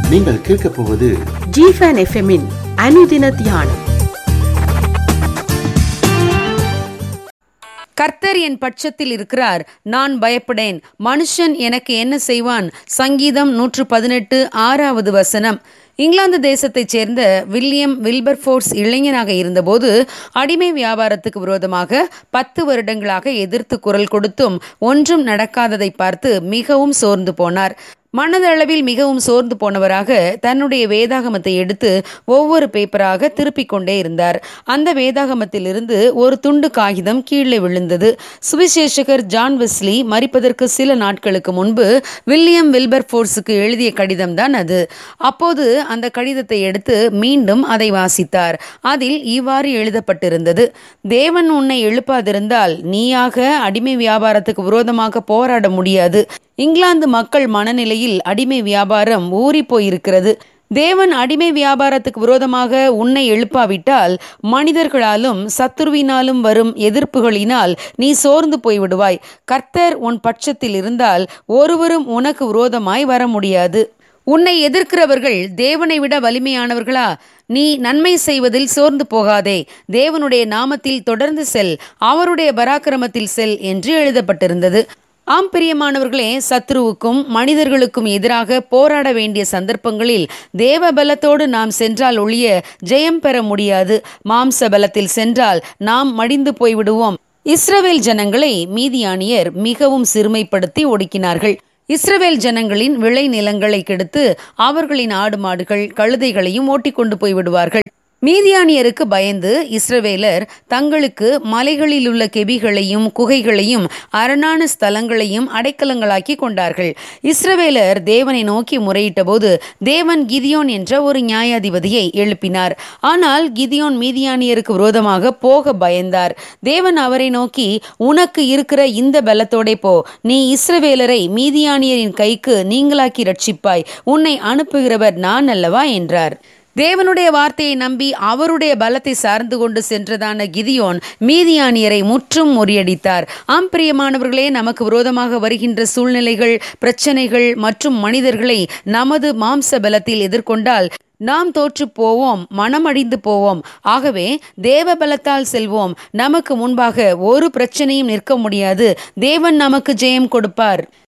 நீங்கள் கேட்கப் போவது ஜிஃபன் எஃப்எம்மின் அனுதின தியானம் கர்த்தர் என் பட்சத்தில் இருக்கிறார் நான் பயப்படேன் மனுஷன் எனக்கு என்ன செய்வான் சங்கீதம் நூற்று பதினெட்டு ஆறாவது வசனம் இங்கிலாந்து தேசத்தைச் சேர்ந்த வில்லியம் வில்பர்ஃபோர்ஸ் இளைஞனாக இருந்தபோது அடிமை வியாபாரத்துக்கு விரோதமாக பத்து வருடங்களாக எதிர்த்து குரல் கொடுத்தும் ஒன்றும் நடக்காததை பார்த்து மிகவும் சோர்ந்து போனார் மனதளவில் மிகவும் சோர்ந்து போனவராக தன்னுடைய வேதாகமத்தை எடுத்து ஒவ்வொரு பேப்பராக திருப்பிக் கொண்டே இருந்தார் அந்த வேதாகமத்திலிருந்து ஒரு துண்டு காகிதம் கீழே விழுந்தது சுவிசேஷகர் ஜான் வெஸ்லி மறிப்பதற்கு சில நாட்களுக்கு முன்பு வில்லியம் வில்பர் ஃபோர்ஸுக்கு எழுதிய கடிதம்தான் அது அப்போது அந்த கடிதத்தை எடுத்து மீண்டும் அதை வாசித்தார் அதில் இவ்வாறு எழுதப்பட்டிருந்தது தேவன் உன்னை எழுப்பாதிருந்தால் நீயாக அடிமை வியாபாரத்துக்கு விரோதமாக போராட முடியாது இங்கிலாந்து மக்கள் மனநிலையில் அடிமை வியாபாரம் ஊறி போயிருக்கிறது தேவன் அடிமை வியாபாரத்துக்கு விரோதமாக உன்னை எழுப்பாவிட்டால் மனிதர்களாலும் சத்துருவினாலும் வரும் எதிர்ப்புகளினால் நீ சோர்ந்து போய்விடுவாய் கர்த்தர் உன் பட்சத்தில் இருந்தால் ஒருவரும் உனக்கு விரோதமாய் வர முடியாது உன்னை எதிர்க்கிறவர்கள் தேவனை விட வலிமையானவர்களா நீ நன்மை செய்வதில் சோர்ந்து போகாதே தேவனுடைய நாமத்தில் தொடர்ந்து செல் அவருடைய பராக்கிரமத்தில் செல் என்று எழுதப்பட்டிருந்தது ஆம் பிரியமானவர்களே சத்ருவுக்கும் மனிதர்களுக்கும் எதிராக போராட வேண்டிய சந்தர்ப்பங்களில் தேவ பலத்தோடு நாம் சென்றால் ஒழிய ஜெயம் பெற முடியாது மாம்ச பலத்தில் சென்றால் நாம் மடிந்து போய்விடுவோம் இஸ்ரவேல் ஜனங்களை மீதியானியர் மிகவும் சிறுமைப்படுத்தி ஒடுக்கினார்கள் இஸ்ரவேல் ஜனங்களின் விளை நிலங்களை கெடுத்து அவர்களின் ஆடு மாடுகள் கழுதைகளையும் ஓட்டிக்கொண்டு போய் விடுவார்கள் மீதியானியருக்கு பயந்து இஸ்ரவேலர் தங்களுக்கு மலைகளில் உள்ள கெபிகளையும் குகைகளையும் அரணான ஸ்தலங்களையும் அடைக்கலங்களாக்கி கொண்டார்கள் இஸ்ரவேலர் தேவனை நோக்கி முறையிட்டபோது தேவன் கிதியோன் என்ற ஒரு நியாயாதிபதியை எழுப்பினார் ஆனால் கிதியோன் மீதியானியருக்கு விரோதமாக போக பயந்தார் தேவன் அவரை நோக்கி உனக்கு இருக்கிற இந்த பலத்தோடே போ நீ இஸ்ரவேலரை மீதியானியரின் கைக்கு நீங்களாக்கி ரட்சிப்பாய் உன்னை அனுப்புகிறவர் நான் அல்லவா என்றார் தேவனுடைய வார்த்தையை நம்பி அவருடைய பலத்தை சார்ந்து கொண்டு சென்றதான கிதியோன் மீதியானியரை முற்றும் முறியடித்தார் ஆம் பிரியமானவர்களே நமக்கு விரோதமாக வருகின்ற சூழ்நிலைகள் பிரச்சனைகள் மற்றும் மனிதர்களை நமது மாம்ச பலத்தில் எதிர்கொண்டால் நாம் தோற்று போவோம் மனமடிந்து போவோம் ஆகவே தேவ பலத்தால் செல்வோம் நமக்கு முன்பாக ஒரு பிரச்சனையும் நிற்க முடியாது தேவன் நமக்கு ஜெயம் கொடுப்பார்